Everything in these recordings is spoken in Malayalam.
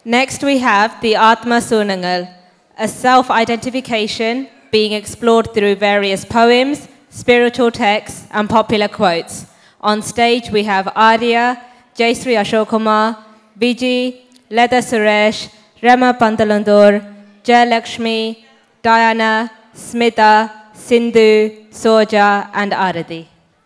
Next, we have the Atma Sunangal, a self identification being explored through various poems, spiritual texts, and popular quotes. On stage, we have Arya, Jaysri Ashokumar, Viji, Leda Suresh, Rema Pantalandur, Jayalakshmi, Diana, Smita, Sindhu, Soja, and Arati.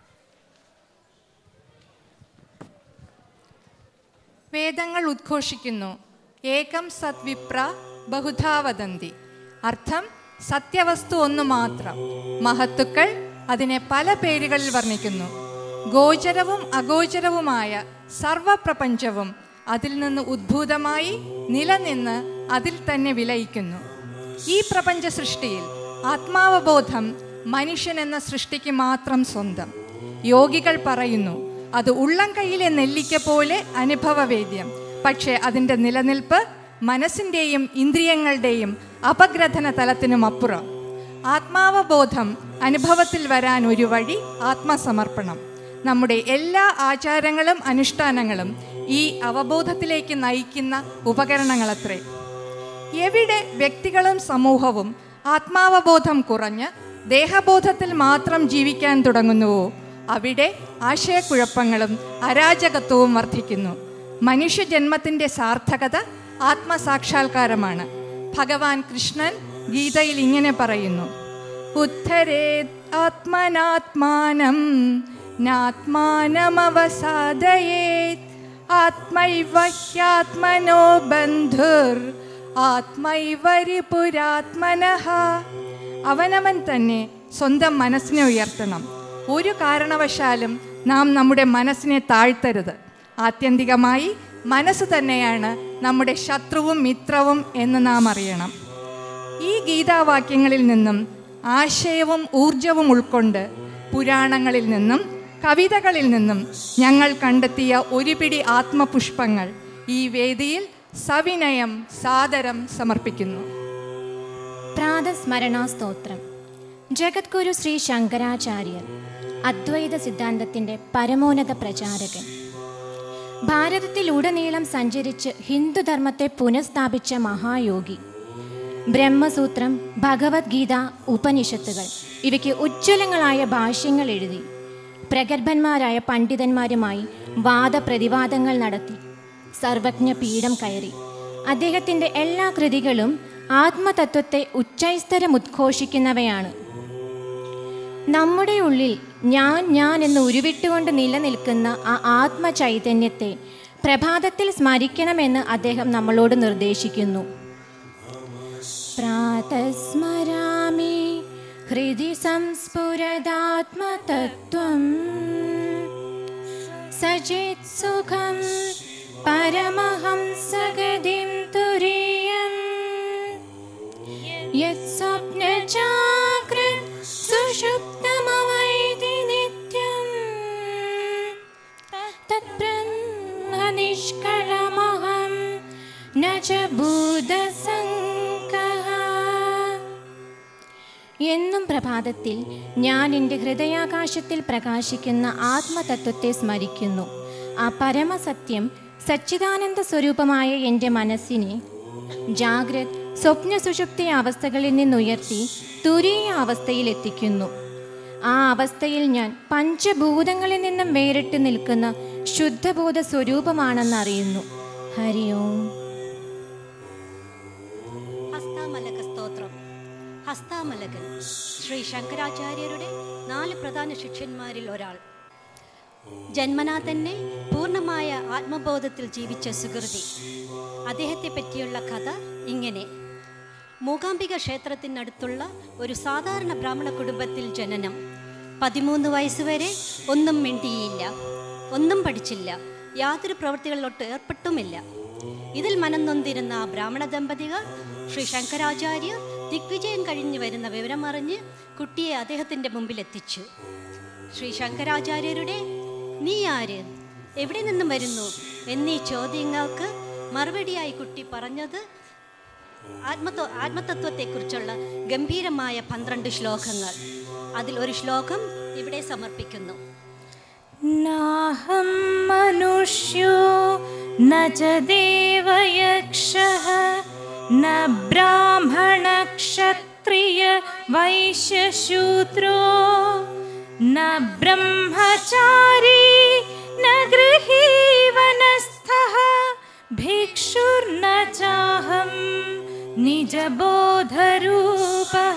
വേദങ്ങൾ ഉദ്ഘോഷിക്കുന്നു ഏകം സദ്വിപ്ര ബഹുധാ വദന്തി അർത്ഥം സത്യവസ്തു ഒന്ന് മാത്രം മഹത്തുക്കൾ അതിനെ പല പേരുകളിൽ വർണ്ണിക്കുന്നു ഗോചരവും അഗോചരവുമായ സർവപ്രപഞ്ചവും അതിൽ നിന്ന് ഉദ്ഭൂതമായി നിലനിന്ന് അതിൽ തന്നെ വിലയിക്കുന്നു ഈ പ്രപഞ്ച സൃഷ്ടിയിൽ ആത്മാവബോധം മനുഷ്യൻ എന്ന സൃഷ്ടിക്ക് മാത്രം സ്വന്തം യോഗികൾ പറയുന്നു അത് ഉള്ളം കൈയിലെ നെല്ലിക്ക പോലെ അനുഭവവേദ്യം പക്ഷേ അതിൻ്റെ നിലനിൽപ്പ് മനസ്സിൻ്റെയും ഇന്ദ്രിയങ്ങളുടെയും അപഗ്രഥന തലത്തിനും അപ്പുറം ആത്മാവബോധം അനുഭവത്തിൽ വരാൻ ഒരു വഴി ആത്മസമർപ്പണം നമ്മുടെ എല്ലാ ആചാരങ്ങളും അനുഷ്ഠാനങ്ങളും ഈ അവബോധത്തിലേക്ക് നയിക്കുന്ന ഉപകരണങ്ങളത്രേ എവിടെ വ്യക്തികളും സമൂഹവും ആത്മാവബോധം കുറഞ്ഞ് ദേഹബോധത്തിൽ മാത്രം ജീവിക്കാൻ തുടങ്ങുന്നുവോ അവിടെ ആശയക്കുഴപ്പങ്ങളും അരാജകത്വവും വർദ്ധിക്കുന്നു മനുഷ്യജന്മത്തിൻ്റെ സാർത്ഥകത ആത്മസാക്ഷാത്കാരമാണ് ഭഗവാൻ കൃഷ്ണൻ ഗീതയിൽ ഇങ്ങനെ പറയുന്നു ഉദ്ധരേ ആത്മനാത്മാനം നാത്മാനമവസാദയേത് ആത്മൈവ ഹ്യാത്മനോ ബന്ധുർ ആത്മൈവരിപുരാത്മനഃ അവനവൻ തന്നെ സ്വന്തം മനസ്സിനെ ഉയർത്തണം ഒരു കാരണവശാലും നാം നമ്മുടെ മനസ്സിനെ താഴ്ത്തരുത് ആത്യന്തികമായി മനസ്സ് തന്നെയാണ് നമ്മുടെ ശത്രുവും മിത്രവും എന്ന് നാം അറിയണം ഈ ഗീതാവാക്യങ്ങളിൽ നിന്നും ആശയവും ഊർജവും ഉൾക്കൊണ്ട് പുരാണങ്ങളിൽ നിന്നും കവിതകളിൽ നിന്നും ഞങ്ങൾ കണ്ടെത്തിയ ഒരു പിടി ആത്മപുഷ്പങ്ങൾ ഈ വേദിയിൽ സവിനയം സാദരം സമർപ്പിക്കുന്നു പ്രാതസ്മരണാ സ്തോത്രം ജഗദ്ഗുരു ശ്രീ ശങ്കരാചാര്യർ അദ്വൈത സിദ്ധാന്തത്തിൻ്റെ പരമോന്നത പ്രചാരകൻ ഭാരതത്തിലുടനീളം സഞ്ചരിച്ച് ഹിന്ദുധർമ്മത്തെ പുനഃസ്ഥാപിച്ച മഹായോഗി ബ്രഹ്മസൂത്രം ഭഗവത്ഗീത ഉപനിഷത്തുകൾ ഇവയ്ക്ക് ഉജ്ജ്വലങ്ങളായ ഭാഷ്യങ്ങൾ എഴുതി പ്രഗത്ഭന്മാരായ പണ്ഡിതന്മാരുമായി വാദപ്രതിവാദങ്ങൾ നടത്തി സർവജ്ഞ പീഠം കയറി അദ്ദേഹത്തിൻ്റെ എല്ലാ കൃതികളും ആത്മതത്വത്തെ ഉച്ചൈസ്തരം ഉദ്ഘോഷിക്കുന്നവയാണ് നമ്മുടെ ഉള്ളിൽ ഞാൻ ഞാൻ എന്ന് ഉരുവിട്ടുകൊണ്ട് നിലനിൽക്കുന്ന ആ ആത്മചൈതന്യത്തെ പ്രഭാതത്തിൽ സ്മരിക്കണമെന്ന് അദ്ദേഹം നമ്മളോട് നിർദ്ദേശിക്കുന്നു പ്രാതസ്മരാമി ഹൃദി സംസ്ഫുരദാത്മതത്വം സചിത് സുഖം പരമഹംസഗതിം തുരീയം യത്സ്വപ്നജാഗ്രത് സുഷുപ്തമവൈതി നിത്യം തത്ബ്രഹ്മനിഷ്കളമഹം ന ച ഭൂതസംഗഃ എന്നും പ്രഭാതത്തിൽ ഞാൻ എൻ്റെ ഹൃദയാകാശത്തിൽ പ്രകാശിക്കുന്ന ആത്മതത്വത്തെ സ്മരിക്കുന്നു ആ പരമസത്യം സച്ചിദാനന്ദ സ്വരൂപമായ എൻ്റെ മനസ്സിനെ ജാഗ്രത് സ്വപ്ന സുഷുപ്തി അവസ്ഥകളിൽ നിന്നുയർത്തി തുരീയ അവസ്ഥയിൽ എത്തിക്കുന്നു ആ അവസ്ഥയിൽ ഞാൻ പഞ്ചഭൂതങ്ങളിൽ നിന്നും വേറിട്ട് നിൽക്കുന്ന ശുദ്ധബോധ സ്വരൂപമാണെന്ന് അറിയുന്നു ഹരി ഓം ഹസ്താമലക സ്തോത്രം ഹസ്താമലകൻ ശ്രീ ശങ്കരാചാര്യരുടെ നാല് പ്രധാന ശിഷ്യന്മാരിൽ ഒരാൾ ജന്മനാ തന്നെ പൂർണ്ണമായ ആത്മബോധത്തിൽ ജീവിച്ച സുഹൃതി അദ്ദേഹത്തെ പറ്റിയുള്ള കഥ ഇങ്ങനെ മൂകാംബിക ക്ഷേത്രത്തിനടുത്തുള്ള ഒരു സാധാരണ ബ്രാഹ്മണ കുടുംബത്തിൽ ജനനം പതിമൂന്ന് വയസ്സുവരെ ഒന്നും മിണ്ടിയില്ല ഒന്നും പഠിച്ചില്ല യാതൊരു പ്രവൃത്തികളിലോട്ട് ഏർപ്പെട്ടുമില്ല ഇതിൽ മനം നൊന്തിരുന്ന ആ ബ്രാഹ്മണ ദമ്പതികൾ ശ്രീ ശങ്കരാചാര്യർ ദിഗ്വിജയം കഴിഞ്ഞു വരുന്ന വിവരമറിഞ്ഞ് കുട്ടിയെ അദ്ദേഹത്തിൻ്റെ മുമ്പിൽ എത്തിച്ചു ശ്രീ ശങ്കരാചാര്യരുടെ നീ ആര് എവിടെ നിന്നും വരുന്നു എന്നീ ചോദ്യങ്ങൾക്ക് മറുപടിയായി കുട്ടി പറഞ്ഞത് ആത്മത്വ ആത്മതത്വത്തെക്കുറിച്ചുള്ള ഗംഭീരമായ പന്ത്രണ്ട് ശ്ലോകങ്ങൾ അതിൽ ഒരു ശ്ലോകം ഇവിടെ സമർപ്പിക്കുന്നു नाहं मनुष्यो न च देवता यक्षः न ब्राह्मणक्षत्रिय वैश्यशूद्रो न ब्रह्मचारी न गृहीवनस्थः भिक्षुर्न चाहं निजबोधरूपः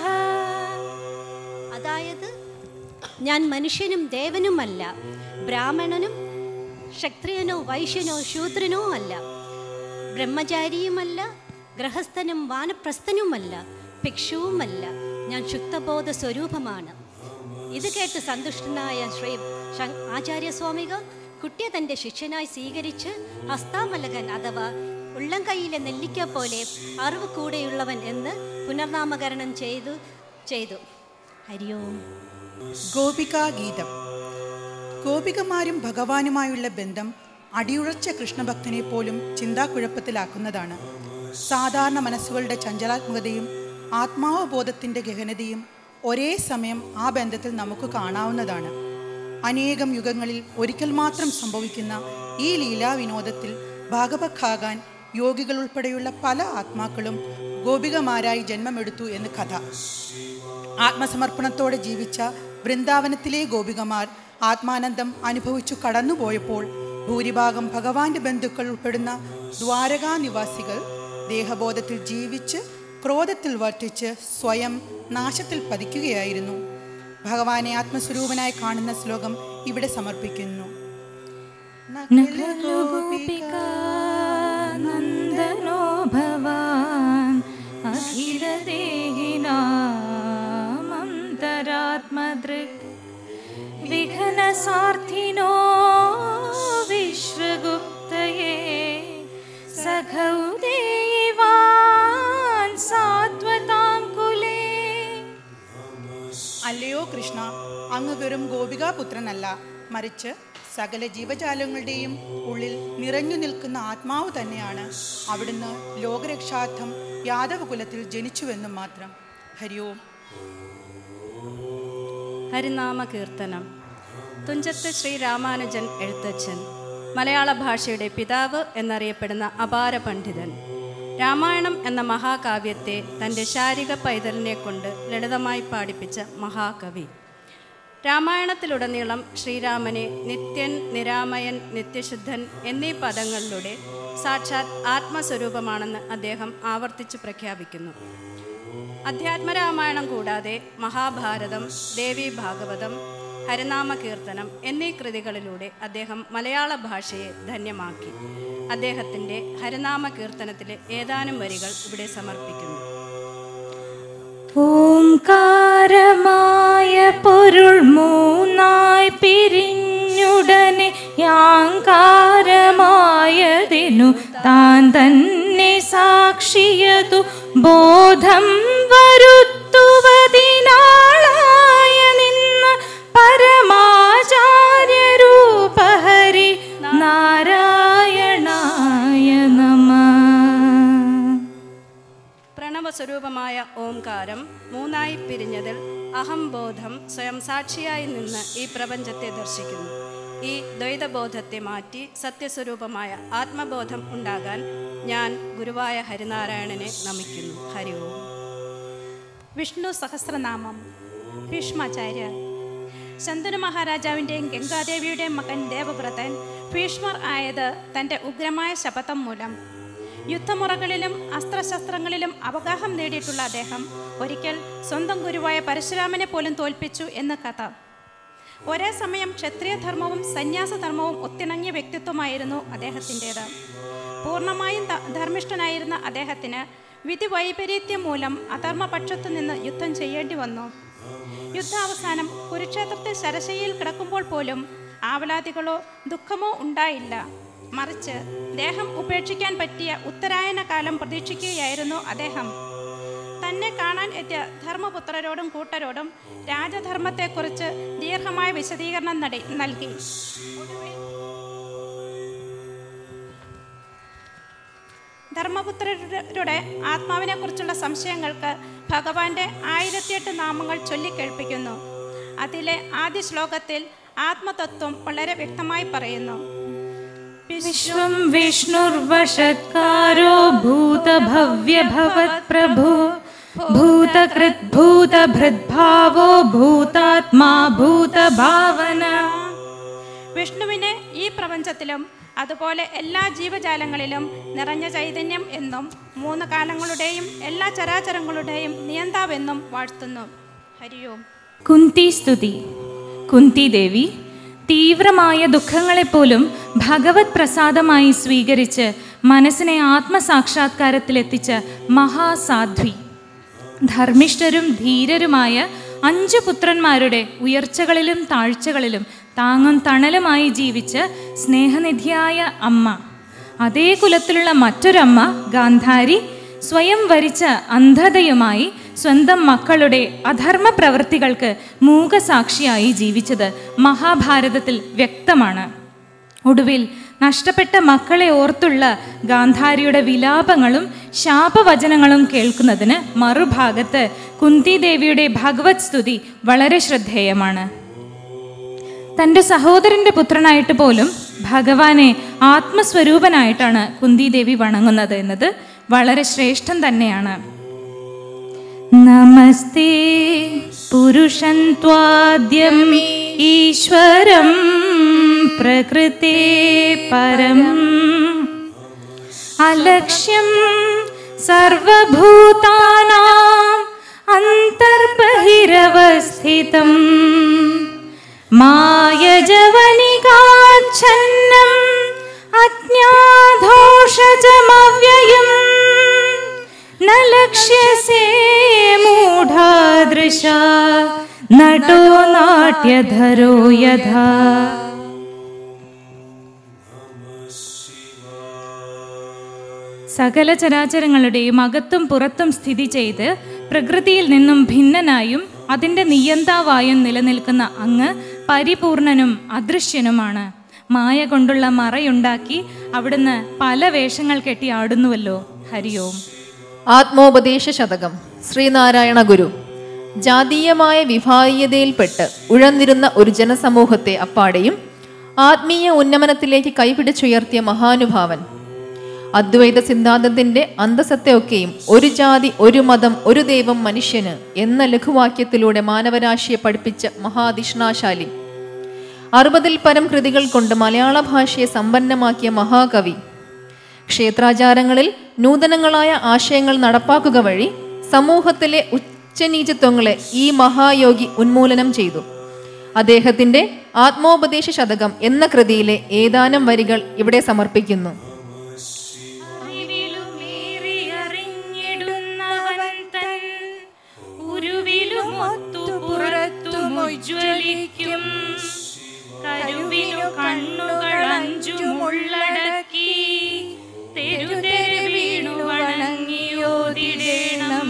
അതായത് ഞാൻ മനുഷ്യനും ദേവനുമല്ല ബ്രാഹ്മണനും ക്ഷത്രിയനോ വൈശ്യനോ ശൂദ്രനോ അല്ല ബ്രഹ്മചാരിയുമല്ല ഗൃഹസ്ഥനും വാനപ്രസ്ഥനുമല്ല ഭിക്ഷുവുമല്ല ഞാൻ ശുദ്ധബോധ സ്വരൂപമാണ് ഇത് കേട്ട് സന്തുഷ്ടനായ ശ്രീ ശ- ആചാര്യസ്വാമിക കുട്ടിയെ തൻ്റെ ശിഷ്യനായി സ്വീകരിച്ച് ഹസ്താമലകൻ അഥവാ ഉള്ളം കൈയിലെ നെല്ലിക്ക പോലെ അറിവ് കൂടെയുള്ളവൻ എന്ന് പുനർനാമകരണം ചെയ്തു ചെയ്തു ഹരിയോം ഗോപികാഗീതം ഗോപികമാരും ഭഗവാനുമായുള്ള ബന്ധം അടിയുറച്ച കൃഷ്ണഭക്തനെ പോലും ചിന്താക്കുഴപ്പത്തിലാക്കുന്നതാണ് സാധാരണ മനസ്സുകളുടെ ചഞ്ചലാത്മകതയും ആത്മാവബോധത്തിൻ്റെ ഗഹനതയും ഒരേ സമയം ആ ബന്ധത്തിൽ നമുക്ക് കാണാവുന്നതാണ് അനേകം യുഗങ്ങളിൽ ഒരിക്കൽ മാത്രം സംഭവിക്കുന്ന ഈ ലീലാവിനോദത്തിൽ ഭാഗവക്കാകാൻ യോഗികൾ ഉൾപ്പെടെയുള്ള പല ആത്മാക്കളും ഗോപികമാരായി ജന്മമെടുത്തു എന്ന് കഥ ആത്മസമർപ്പണത്തോടെ ജീവിച്ച വൃന്ദാവനത്തിലെ ഗോപികമാർ ആത്മാനന്ദം അനുഭവിച്ചു കടന്നുപോയപ്പോൾ ഭൂരിഭാഗം ഭഗവാന്റെ ബന്ധുക്കൾ ഉൾപ്പെടുന്ന ദ്വാരകാ നിവാസികൾ ദേഹബോധത്തിൽ ജീവിച്ച് ക്രോധത്തിൽ വർത്തിച്ച് സ്വയം നാശത്തിൽ പതിക്കുകയായിരുന്നു ഭഗവാനെ ആത്മസ്വരൂപനായി കാണുന്ന ശ്ലോകം ഇവിടെ സമർപ്പിക്കുന്നു നന്ദനോ ഭവാൻ അഖിലദേഹിനാമന്തരാത്മദൃക് വിഘനസാർത്ഥിനോ വിശ്വഗുപ്തയേ സഖൗ ദേവാൻ സാത്വതാം കുലേ അല്ലയോ കൃഷ്ണ അങ്ങ് വെറും ഗോപികാപുത്രനല്ല മറിച്ച് സകല ജീവജാലങ്ങളുടെയും ഉള്ളിൽ നിറഞ്ഞു നിൽക്കുന്ന ആത്മാവ് തന്നെയാണ് അവിടുന്ന് ലോകരക്ഷാർത്ഥം യാദവ കുലത്തിൽ ജനിച്ചുവെന്നും മാത്രം ഹരിയോം ഹരിനാമ കീർത്തനം തുഞ്ചത്ത് ശ്രീ രാമാനുജൻ എഴുത്തച്ഛൻ മലയാള ഭാഷയുടെ പിതാവ് എന്നറിയപ്പെടുന്ന അപാര പണ്ഡിതൻ രാമായണം എന്ന മഹാകാവ്യത്തെ തൻ്റെ ശാരിക പൈതലിനെ കൊണ്ട് ലളിതമായി പാടിപ്പിച്ച മഹാകവി രാമായണത്തിലുടനീളം ശ്രീരാമനെ നിത്യൻ നിരാമയൻ നിത്യശുദ്ധൻ എന്നീ പദങ്ങളിലൂടെ സാക്ഷാത് ആത്മസ്വരൂപമാണെന്ന് അദ്ദേഹം ആവർത്തിച്ച് പ്രഖ്യാപിക്കുന്നു അധ്യാത്മരാമായണം കൂടാതെ മഹാഭാരതം ദേവി ഭാഗവതം ഹരിനാമ കീർത്തനം എന്നീ കൃതികളിലൂടെ അദ്ദേഹം മലയാള ഭാഷയെ ധന്യമാക്കി അദ്ദേഹത്തിൻ്റെ ഹരിനാമ കീർത്തനത്തിലെ ഏതാനും വരികൾ ഇവിടെ സമർപ്പിക്കുന്നു ഓംകാരമായ പൊരുൾ മൂന്നായി പിരിഞ്ഞുടനെ യാങ്കാരമായതിനു താൻ തന്നെ സാക്ഷിയതു ബോധം വരുത്തുവതിനാളായ നിന്ന് പരമാചാര്യരൂപഹരി നാരായണായ നമ പ്രണവസ്വരൂപമായ ഓംകാരം മൂന്നായി പിരിഞ്ഞതിൽ അഹംബോധം സ്വയം സാക്ഷിയായി നിന്ന് ഈ പ്രപഞ്ചത്തെ ദർശിക്കുന്നു ഈ ദ്വൈതബോധത്തെ മാറ്റി സത്യസ്വരൂപമായ ആത്മബോധം ഉണ്ടാകാൻ ഞാൻ ഗുരുവായ ഹരിനാരായണനെ നമിക്കുന്നു ഹരി ഓം വിഷ്ണു സഹസ്രനാമം ഭീഷ്മാചാര്യ ശന്തനു മഹാരാജാവിൻ്റെയും ഗംഗാദേവിയുടെയും മകൻ ദേവവ്രതൻ ഭീഷ്മർ ആയത് തൻ്റെ ഉഗ്രമായ ശപഥം മൂലം യുദ്ധമുറകളിലും അസ്ത്രശസ്ത്രങ്ങളിലും അവഗാഹം നേടിയിട്ടുള്ള അദ്ദേഹം ഒരിക്കൽ സ്വന്തം ഗുരുവായ പരശുരാമനെ പോലും തോൽപ്പിച്ചു എന്ന് കഥ ഒരേ സമയം ക്ഷത്രിയധർമ്മവും സന്യാസധർമ്മവും ഒത്തിണങ്ങിയ വ്യക്തിത്വമായിരുന്നു അദ്ദേഹത്തിൻ്റേത് പൂർണ്ണമായും ധ- ധർമ്മിഷ്ഠനായിരുന്ന അദ്ദേഹത്തിന് വിധി വൈപരീത്യം മൂലം അധർമ്മപക്ഷത്തു നിന്ന് യുദ്ധം ചെയ്യേണ്ടി വന്നു യുദ്ധാവസാനം കുരുക്ഷേത്രത്തിൽ ശരശയ്യയിൽ കിടക്കുമ്പോൾ പോലും ആവലാതികളോ ദുഃഖമോ ഉണ്ടായില്ല മറിച്ച് ദേഹം ഉപേക്ഷിക്കാൻ പറ്റിയ ഉത്തരായന കാലം പ്രതീക്ഷിക്കുകയായിരുന്നു അദ്ദേഹം തന്നെ കാണാൻ എത്തിയ ധർമ്മപുത്രരോടും കൂട്ടരോടും രാജധർമ്മത്തെക്കുറിച്ച് ദീർഘമായ വിശദീകരണം നടി നൽകി ധർമ്മപുത്രരുടെ ആത്മാവിനെക്കുറിച്ചുള്ള സംശയങ്ങൾക്ക് ഭഗവാന്റെ ആയിരത്തിയെട്ട് നാമങ്ങൾ ചൊല്ലിക്കേൾപ്പിക്കുന്നു അതിലെ ആദ്യ ശ്ലോകത്തിൽ ആത്മതത്വം വളരെ വ്യക്തമായി പറയുന്നു विश्वं विष्णुर्वषत्कारो भूतभव्यभवत्प्रभु भूतकृद्भूतभृद्भावो भूतात्मा भूतभावന വിഷ്ണുവിനെ ഈ പ്രപഞ്ചത്തിലും അതുപോലെ എല്ലാ ജീവജാലങ്ങളിലും നിറഞ്ഞ ചൈതന്യം എന്നും മൂന്ന് കാലങ്ങളുടെയും എല്ലാ ചരാചരങ്ങളുടെയും നിയന്താവെന്നും വാഴ്ത്തുന്നു ഹരിയോം കുന്തി സ്തുതി കുന്തി ദേവി തീവ്രമായ ദുഃഖങ്ങളെപ്പോലും ഭഗവത് പ്രസാദമായി സ്വീകരിച്ച് മനസ്സിനെ ആത്മസാക്ഷാത്കാരത്തിലെത്തിച്ച മഹാസാധ്വി ധർമ്മിഷ്ഠരും ധീരരുമായ അഞ്ചു പുത്രന്മാരുടെ ഉയർച്ചകളിലും താഴ്ചകളിലും താങ്ങും തണലുമായി ജീവിച്ച് സ്നേഹനിധിയായ അമ്മ അതേ കുലത്തിലുള്ള മറ്റൊരമ്മ ഗാന്ധാരി സ്വയം വരിച്ച അന്ധതയുമായി സ്വന്തം മക്കളുടെ അധർമ്മ പ്രവൃത്തികൾക്ക് മൂകസാക്ഷിയായി ജീവിച്ചത് മഹാഭാരതത്തിൽ വ്യക്തമാണ് ഒടുവിൽ നഷ്ടപ്പെട്ട മക്കളെ ഓർത്തുള്ള ഗാന്ധാരിയുടെ വിലാപങ്ങളും ശാപവചനങ്ങളും കേൾക്കുന്നതിന് മറുഭാഗത്ത് കുന്തിദേവിയുടെ ഭഗവത് സ്തുതി വളരെ ശ്രദ്ധേയമാണ് തൻ്റെ സഹോദരൻ്റെ പുത്രനായിട്ട് പോലും ഭഗവാനെ ആത്മസ്വരൂപനായിട്ടാണ് കുന്തിദേവി വണങ്ങുന്നത് എന്നത് വളരെ ശ്രേഷ്ഠം തന്നെയാണ് നമസ്തേ പുരുഷൻ ത്വാദ്യം ഈശ്വരം പ്രകൃതേ പരം അലക്ഷ്യം സർവഭൂതാനാം അന്തർബഹിരവസ്ഥിതം മായജവനികാച്ഛന്നം അജ്ഞാധോഷജമവ്യയം न लक्ष्यसे मूढादृशा नटो नाट्यधरो यथा സകല ചരാചരങ്ങളുടെയും അകത്തും പുറത്തും സ്ഥിതി ചെയ്ത് പ്രകൃതിയിൽ നിന്നും ഭിന്നനായും അതിൻ്റെ നിയന്താവായും നിലനിൽക്കുന്ന അങ്ങ് പരിപൂർണനും അദൃശ്യനുമാണ് മായ കൊണ്ടുള്ള മറയുണ്ടാക്കി അവിടുന്ന് പല വേഷങ്ങൾ കെട്ടി ആടുന്നുവല്ലോ ഹരിയോം ആത്മോപദേശ ശതകം ശ്രീനാരായണ ഗുരു ജാതീയമായ വിഭാഗീയതയിൽപ്പെട്ട് ഉഴന്നിരുന്ന ഒരു ജനസമൂഹത്തെ അപ്പാടെയും ആത്മീയ ഉന്നമനത്തിലേക്ക് കൈപിടിച്ചുയർത്തിയ മഹാനുഭാവൻ അദ്വൈത സിദ്ധാന്തത്തിന്റെ അന്തസത്തെയൊക്കെയും ഒരു ജാതി ഒരു മതം ഒരു ദൈവം മനുഷ്യന് എന്ന ലഘുവാക്യത്തിലൂടെ മാനവരാശിയെ പഠിപ്പിച്ച മഹാധിഷ്ണാശാലി അറുപതിൽ പരം കൃതികൾ കൊണ്ട് മലയാള ഭാഷയെ സമ്പന്നമാക്കിയ മഹാകവി ക്ഷേത്രാചാരങ്ങളിൽ നൂതനങ്ങളായ ആശയങ്ങൾ നടപ്പാക്കുക വഴി സമൂഹത്തിലെ ഉച്ചനീചത്വങ്ങളെ ഈ മഹായോഗി ഉന്മൂലനം ചെയ്തു അദ്ദേഹത്തിന്റെ ആത്മോപദേശ ശതകം എന്ന കൃതിയിലെ ഏതാനും വരികൾ ഇവിടെ സമർപ്പിക്കുന്നു ജ്വലിക്കും കരുവിനു കണ്ണുകൾ അഞ്ചുമുള്ളടക്കി തെരുതെരു വീണു വണങ്ങിയോതിടേണം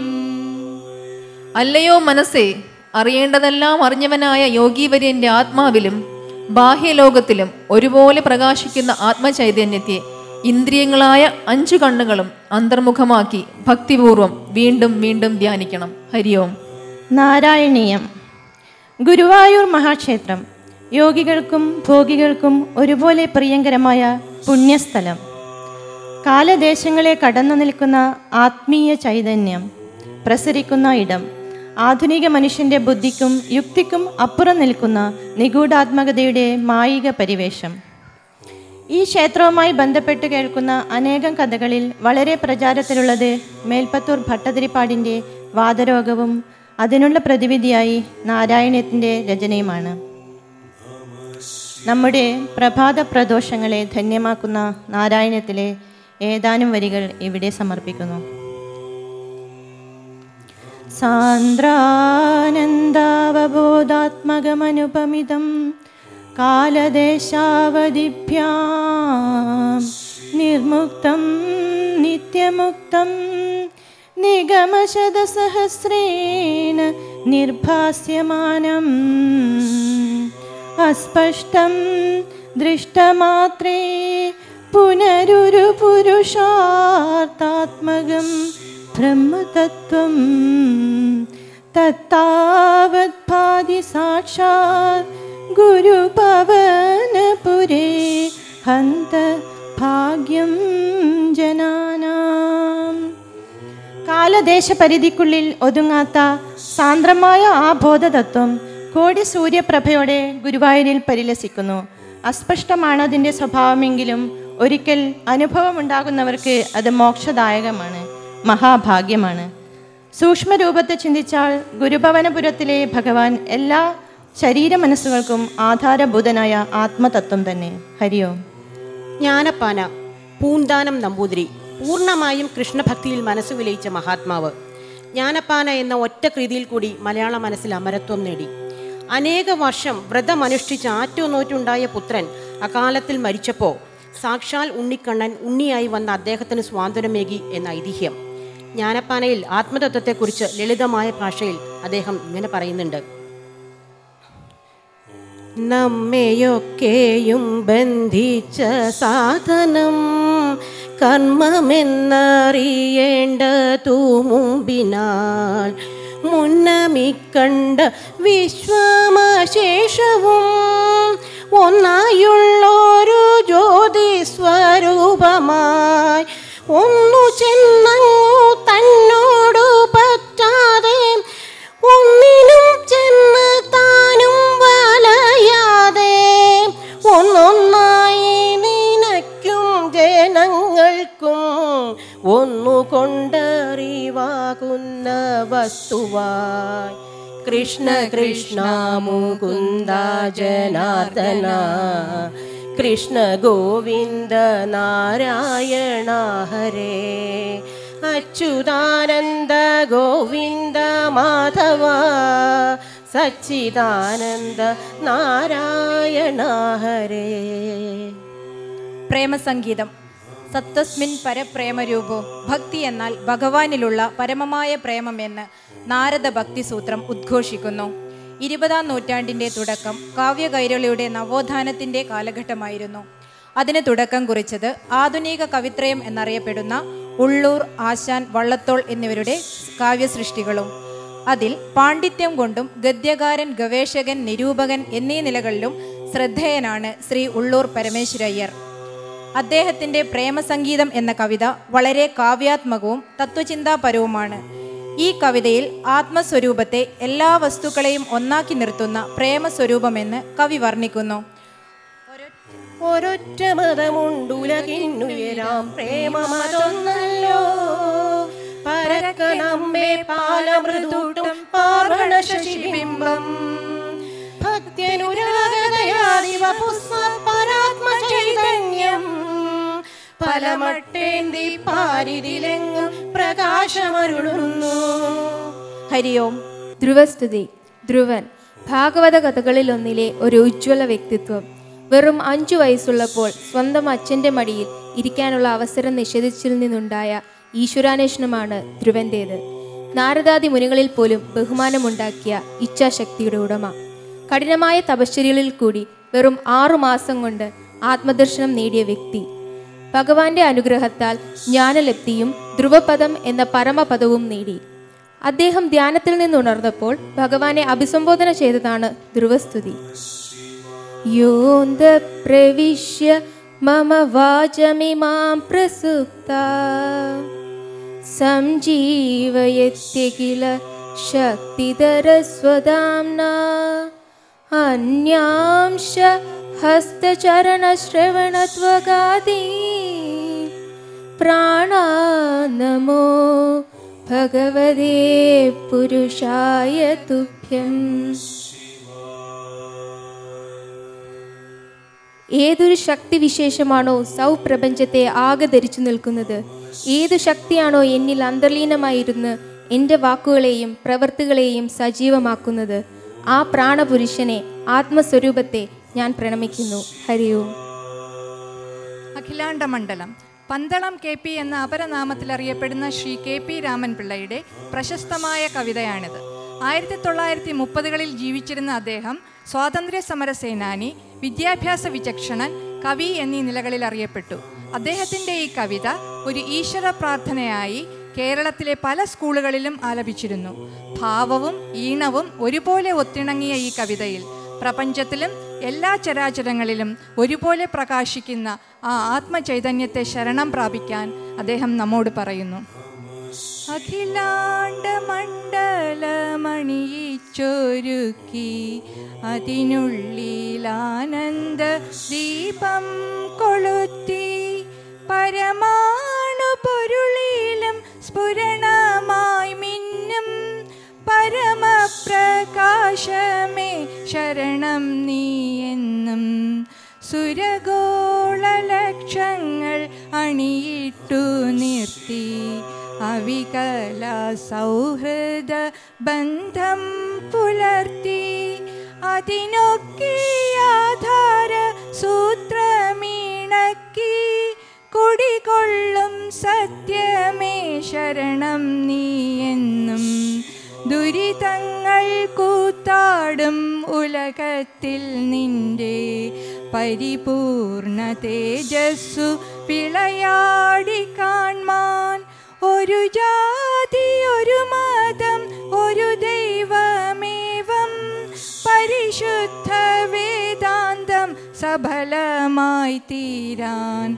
അല്ലയോ മനസ്സേ അറിയേണ്ടതെല്ലാം അറിഞ്ഞവനായ യോഗീവര്യന്റെ ആത്മാവിലും ബാഹ്യലോകത്തിലും ഒരുപോലെ പ്രകാശിക്കുന്ന ആത്മചൈതന്യത്തെ ഇന്ദ്രിയങ്ങളായ അഞ്ചു കണ്ണുകളും അന്തർമുഖമാക്കി ഭക്തിപൂർവം വീണ്ടും വീണ്ടും ധ്യാനിക്കണം ഹരിയോം നാരായണീയം ഗുരുവായൂർ മഹാക്ഷേത്രം യോഗികൾക്കും ഭോഗികൾക്കും ഒരുപോലെ പ്രിയങ്കരമായ പുണ്യസ്ഥലം കാലദേശങ്ങളെ കടന്നു നിൽക്കുന്ന ആത്മീയ ചൈതന്യം പ്രസരിക്കുന്ന ഇടം ആധുനിക മനുഷ്യൻ്റെ ബുദ്ധിക്കും യുക്തിക്കും അപ്പുറം നിൽക്കുന്ന നിഗൂഢാത്മകതയുടെ മായിക പരിവേഷം ഈ ക്ഷേത്രവുമായി ബന്ധപ്പെട്ട് കേൾക്കുന്ന അനേകം കഥകളിൽ വളരെ പ്രചാരത്തിലുള്ളത് മേൽപ്പത്തൂർ ഭട്ടതിരിപ്പാടിൻ്റെ വാദരോഗവും അതിനുള്ള പ്രതിവിധിയായി നാരായണത്തിൻ്റെ രചനയുമാണ് നമ്മുടെ പ്രഭാത പ്രദോഷങ്ങളെ ധന്യമാക്കുന്ന നാരായണത്തിലെ ഏതാനും വരികൾ ഇവിടെ സമർപ്പിക്കുന്നു സാന്ദ്രാനന്ദാവബോധാത്മകമനുപമിതം കാലദേശാവധിഭ്യാം നിർമുക്തം നിത്യമുക്തം നിഗമശതസഹസ്രേണ നിർഭാസ്യമാനം അസ്പഷ്ടം ദൃഷ്ടമാത്രേ പുനരുരു പുരുഷാർത്ഥാത്മകം ബ്രഹ്മതത്വം തത്താവത്പാതി സാക്ഷാത് ഗുരുപവനപുരേ ഹന്ത ഭാഗ്യം ജനാനാം കാലദേശപരിധിക്കുള്ളിൽ ഒതുങ്ങാത്ത സാന്ദ്രമായ ആ ബോധതത്വം കോടി സൂര്യപ്രഭയോടെ ഗുരുവായൂരിൽ പരിലസിക്കുന്നു അസ്പഷ്ടമാണ് അതിൻ്റെ സ്വഭാവമെങ്കിലും ഒരിക്കൽ അനുഭവമുണ്ടാകുന്നവർക്ക് അത് മോക്ഷദായകമാണ് മഹാഭാഗ്യമാണ് സൂക്ഷ്മരൂപത്തെ ചിന്തിച്ചാൽ ഗുരുഭവനപുരത്തിലെ ഭഗവാൻ എല്ലാ ശരീര മനസ്സുകൾക്കും ആധാരഭൂതനായ ആത്മതത്വം തന്നെ ഹരിയോം ജ്ഞാനപ്പാന പൂന്താനം നമ്പൂതിരി പൂർണ്ണമായും കൃഷ്ണഭക്തിയിൽ മനസ്സ് വിലയിച്ച മഹാത്മാവ് ജ്ഞാനപ്പാന എന്ന ഒറ്റ കൃതിയിൽ കൂടി മലയാള മനസ്സിൽ അമരത്വം നേടി അനേക വർഷം വ്രതമനുഷ്ഠിച്ച് ആറ്റുനോറ്റുണ്ടായ പുത്രൻ അകാലത്തിൽ മരിച്ചപ്പോൾ സാക്ഷാൽ ഉണ്ണിക്കണ്ണൻ ഉണ്ണിയായി വന്ന അദ്ദേഹത്തിന് സ്വാതന്ത്ര്യമേകി എന്ന ഐതിഹ്യം ജ്ഞാനപ്പാനയിൽ ആത്മതത്വത്തെക്കുറിച്ച് ലളിതമായ ഭാഷയിൽ അദ്ദേഹം ഇങ്ങനെ പറയുന്നുണ്ട് നമ്മെയൊക്കെയും ബന്ധിച്ച സാധനം കർമ്മമെന്നറിയേണ്ടതു മുമ്പിനാൽ മുന്നമിക്കണ്ട വിശ്വമശേഷവും ഒന്നായുള്ളൊരു ജ്യോതി സ്വരൂപമായി ഒന്നു ചെന്നങ്ങു തന്നോടു പറ്റാതെ ഒന്നിനും ചെന്ന് താനും വലയാതെ ഒന്നൊന്നായി നിനയ്ക്കും ജനങ്ങൾക്കും ഒന്നുകൊണ്ടറിവാകുന്ന വസ്തുവായി കൃഷ്ണ കൃഷ്ണ മുകുന്ദ ജനാർദ്ദന കൃഷ്ണ ഗോവിന്ദ നാരായണ ഹരേ അച്യുതാനന്ദ ഗോവിന്ദ മാധവ സച്ചിദാനന്ദ നാരായണ ഹരേ പ്രേമസംഗീതം സത്തസ്മിൻ പരപ്രേമരൂപോ ഭക്തി എന്നാൽ ഭഗവാനിലുള്ള പരമമായ പ്രേമമെന്ന് നാരദ ഭക്തിസൂത്രം ഉദ്ഘോഷിക്കുന്നു ഇരുപതാം നൂറ്റാണ്ടിൻ്റെ തുടക്കം കാവ്യകൈരളിയുടെ നവോത്ഥാനത്തിൻ്റെ കാലഘട്ടമായിരുന്നു അതിന് തുടക്കം കുറിച്ചത് ആധുനിക കവിത്രയം എന്നറിയപ്പെടുന്ന ഉള്ളൂർ ആശാൻ വള്ളത്തോൾ എന്നിവരുടെ കാവ്യസൃഷ്ടികളും അതിൽ പാണ്ഡിത്യം കൊണ്ടും ഗദ്യകാരൻ ഗവേഷകൻ നിരൂപകൻ എന്നീ നിലകളിലും ശ്രദ്ധേയനാണ് ശ്രീ ഉള്ളൂർ പരമേശ്വരയ്യർ അദ്ദേഹത്തിൻ്റെ പ്രേമസംഗീതം എന്ന കവിത വളരെ കാവ്യാത്മകവും തത്വചിന്താപരവുമാണ് ഈ കവിതയിൽ ആത്മസ്വരൂപത്തെ എല്ലാ വസ്തുക്കളെയും ഒന്നാക്കി നിർത്തുന്ന പ്രേമസ്വരൂപമെന്ന് കവി വർണ്ണിക്കുന്നു ഒരൊറ്റ മതമുണ്ടുലകിന്നുയരാം പ്രേമമതൊന്നല്ലോ പരക്കനമ്മേ പാലമൃദൂട്ടും പാർവണ ശശിബിംബം ഭക്ത്യനുരാഗതയാദിവ പുസ്വ പരാത്മ ചൈതന്യം പലമട്ടേന്തി പാരിതിലെങ്ങും പ്രകാശമരുളുന്നു ഹരിയോം ധ്രുവസ്തുതി ധ്രുവൻ ഭാഗവത കഥകളിലൊന്നിലെ ഒരു ഉജ്ജ്വല വ്യക്തിത്വം വെറും അഞ്ചു വയസ്സുള്ളപ്പോൾ സ്വന്തം അച്ഛൻ്റെ മടിയിൽ ഇരിക്കാനുള്ള അവസരം നിഷേധിച്ചിൽ നിന്നുണ്ടായ ഈശ്വരാന്വേഷണമാണ് ധ്രുവൻ്റേത് നാരദാദി മുനികളിൽ പോലും ബഹുമാനമുണ്ടാക്കിയ ഇച്ഛാശക്തിയുടെ ഉടമ കഠിനമായ തപശ്ചര്യകളിൽ കൂടി വെറും ആറു മാസം കൊണ്ട് ആത്മദർശനം നേടിയ വ്യക്തി ഭഗവാന്റെ അനുഗ്രഹത്താൽ ജ്ഞാനലബ്ധിയും ധ്രുവപദം എന്ന പരമപദവും നേടി അദ്ദേഹം ധ്യാനത്തിൽ നിന്നുണർന്നപ്പോൾ ഭഗവാനെ അഭിസംബോധന ചെയ്തതാണ് ധ്രുവസ്തുതി യോന്ത പ്രവിശ്യ മമ വാചമിമാം പ്രസുപ്ത സംജീവയത്യഖില ശക്തിധരസ്വദാംനാ അന്യാംശ ഹസ്തചരണശ്രവണത്വഗാദീ പ്രാണാനമോ ഭഗവതേ പുരുഷായ തുഭ്യം ഏതൊരു ശക്തിവിശേഷമാണോ സൗപ്രപഞ്ചത്തെ ആകെ ധരിച്ചു നിൽക്കുന്നത് ഏതു ശക്തിയാണോ എന്നിൽ അന്തർലീനമായിരുന്ന് എൻ്റെ വാക്കുകളെയും പ്രവൃത്തികളെയും സജീവമാക്കുന്നത് ആ പ്രാണപുരുഷനെ ആത്മസ്വരൂപത്തെ ഞാൻ പ്രണമിക്കുന്നു ഹരിയോം അഖിലാണ്ട മണ്ഡലം പന്തളം കെ പി എന്ന അപരനാമത്തിൽ അറിയപ്പെടുന്ന ശ്രീ കെ പി രാമൻ പിള്ളയുടെ പ്രശസ്തമായ കവിതയാണിത് ആയിരത്തി തൊള്ളായിരത്തി മുപ്പതുകളിൽ ജീവിച്ചിരുന്ന അദ്ദേഹം സ്വാതന്ത്ര്യ സമര സേനാനി വിദ്യാഭ്യാസ വിചക്ഷണൻ കവി എന്നീ നിലകളിൽ അറിയപ്പെട്ടു അദ്ദേഹത്തിൻ്റെ ഈ കവിത ഒരു ഈശ്വര പ്രാർത്ഥനയായി കേരളത്തിലെ പല സ്കൂളുകളിലും ആലപിച്ചിരുന്നു ഭാവവും ഈണവും ഒരുപോലെ ഒത്തിണങ്ങിയ ഈ കവിതയിൽ പ്രപഞ്ചത്തിലും എല്ലാ ചരാചരങ്ങളിലും ഒരുപോലെ പ്രകാശിക്കുന്ന ആ ആത്മചൈതന്യത്തെ ശരണം പ്രാപിക്കാൻ അദ്ദേഹം നമ്മോട് പറയുന്നു അഖിലാണ്ട മണ്ഡലമണിയിച്ചൊരുക്കി അതിനുള്ളിൽ ആനന്ദ ദീപം കൊളുത്തി പരമാണു പൊരുളിലും സ്ഫുരണമായി മിന്നും പരമപ്രകാശമേ ശരണം നീ എന്നും സുരഗോള ലക്ഷങ്ങൾ അണിയിട്ടു നിർത്തി അവികല സൗഹൃദ ബന്ധം പുലർത്തി അതിനൊക്കെ ആധാര സൂത്രമീണക്കി കുടികൊള്ളും സത്യമേ ശരണം നീ എന്നും ദുരിതങ്ങൾ കൂത്താടും ഉലകത്തിൽ നിന്റെ പരിപൂർണ തേജസ്സു വിളയാടി കാൺമാൻ ഒരു ജാതി ഒരു മതം ഒരു ദൈവമേവം പരിശുദ്ധ വേദാന്തം സഫലമായി തീരാൻ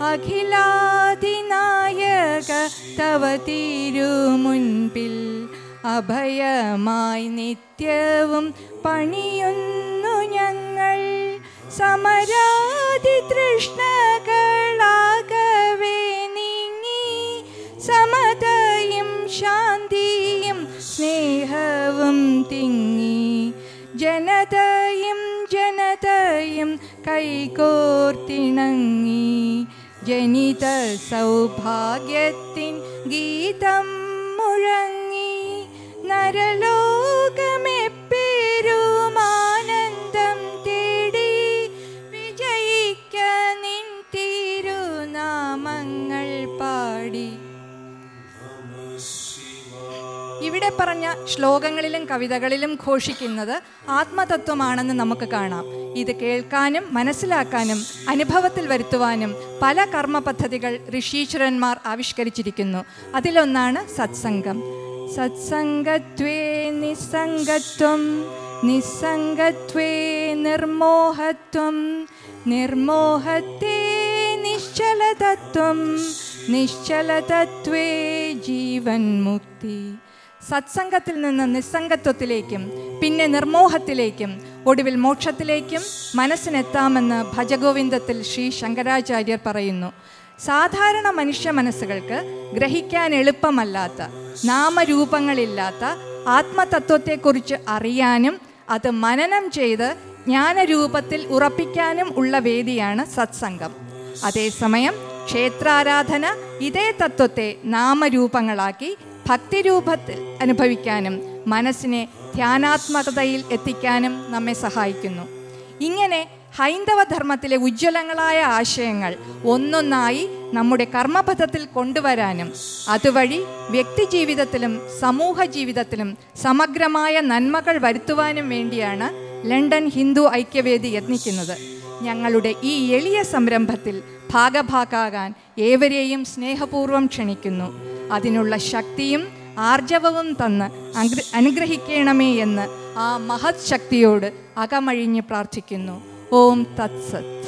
അഖിലാദിനായക തവ തിരുമുൻപിൽ അഭയമായി നിത്യവും പണിയുന്നു ഞങ്ങൾ സമരാതി തൃഷ്ണകളാകവേ നീങ്ങി സമതയും ശാന്തിയും സ്നേഹവും തിങ്ങി ജനതയും ജനതയും കൈകോർത്തിണങ്ങി ജനിത സൗഭാഗ്യത്തിൻ ഗീതം മുഴങ്ങി നരലോകമെപ്പേരുമാനന്ദം തേടി വിജയിക്ക നിൻ തിരുനാമങ്ങൾ പാടി ഇവിടെ പറഞ്ഞ ശ്ലോകങ്ങളിലും കവിതകളിലും ഘോഷിക്കുന്നത് ആത്മതത്വമാണെന്ന് നമുക്ക് കാണാം ഇത് കേൾക്കാനും മനസ്സിലാക്കാനും അനുഭവത്തിൽ വരുത്തുവാനും പല കർമ്മ പദ്ധതികൾ ഋഷീശ്വരന്മാർ ആവിഷ്കരിച്ചിരിക്കുന്നു അതിലൊന്നാണ് സത്സംഗം സത്സംഗത്വേ നിസ്സംഗത്വം നിസ്സംഗത്വേ നിർമോഹത്വം നിർമോഹത്തെ നിശ്ചലതത്വം നിശ്ചലതത്വേ ജീവൻ മുക്തി സത്സംഗത്തിൽ നിന്ന് നിസ്സംഗത്വത്തിലേക്കും പിന്നെ നിർമോഹത്തിലേക്കും ഒടുവിൽ മോക്ഷത്തിലേക്കും മനസ്സിനെത്താമെന്ന് ഭജഗോവിന്ദത്തിൽ ശ്രീ ശങ്കരാചാര്യർ പറയുന്നു സാധാരണ മനുഷ്യ മനസ്സുകൾക്ക് ഗ്രഹിക്കാൻ എളുപ്പമല്ലാത്ത നാമരൂപങ്ങളില്ലാത്ത ആത്മതത്വത്തെക്കുറിച്ച് അറിയാനും അത് മനനം ചെയ്ത് ജ്ഞാനരൂപത്തിൽ ഉറപ്പിക്കാനും ഉള്ള വേദിയാണ് സത്സംഗം അതേസമയം ക്ഷേത്രാരാധന ഇതേ തത്വത്തെ നാമരൂപങ്ങളാക്കി ഭക്തിരൂപത്തിൽ അനുഭവിക്കാനും മനസ്സിനെ ധ്യാനാത്മകതയിൽ എത്തിക്കാനും നമ്മെ സഹായിക്കുന്നു ഇങ്ങനെ ഹൈന്ദവ ധർമ്മത്തിലെ ഉജ്ജ്വലങ്ങളായ ആശയങ്ങൾ ഒന്നൊന്നായി നമ്മുടെ കർമ്മപഥത്തിൽ കൊണ്ടുവരാനും അതുവഴി വ്യക്തിജീവിതത്തിലും സമൂഹ ജീവിതത്തിലും സമഗ്രമായ നന്മകൾ വരുത്തുവാനും വേണ്ടിയാണ് ലണ്ടൻ ഹിന്ദു ഐക്യവേദി യത്നിക്കുന്നത് ഞങ്ങളുടെ ഈ എളിയ സംരംഭത്തിൽ ഭാഗഭാക്കാകാൻ ഏവരെയും സ്നേഹപൂർവ്വം ക്ഷണിക്കുന്നു അതിനുള്ള ശക്തിയും ആർജവവും തന്ന് അഗ്ര അനുഗ്രഹിക്കണമേ എന്ന് ആ മഹത് ശക്തിയോട് അകമഴിഞ്ഞ് പ്രാർത്ഥിക്കുന്നു ഓം തത്സത്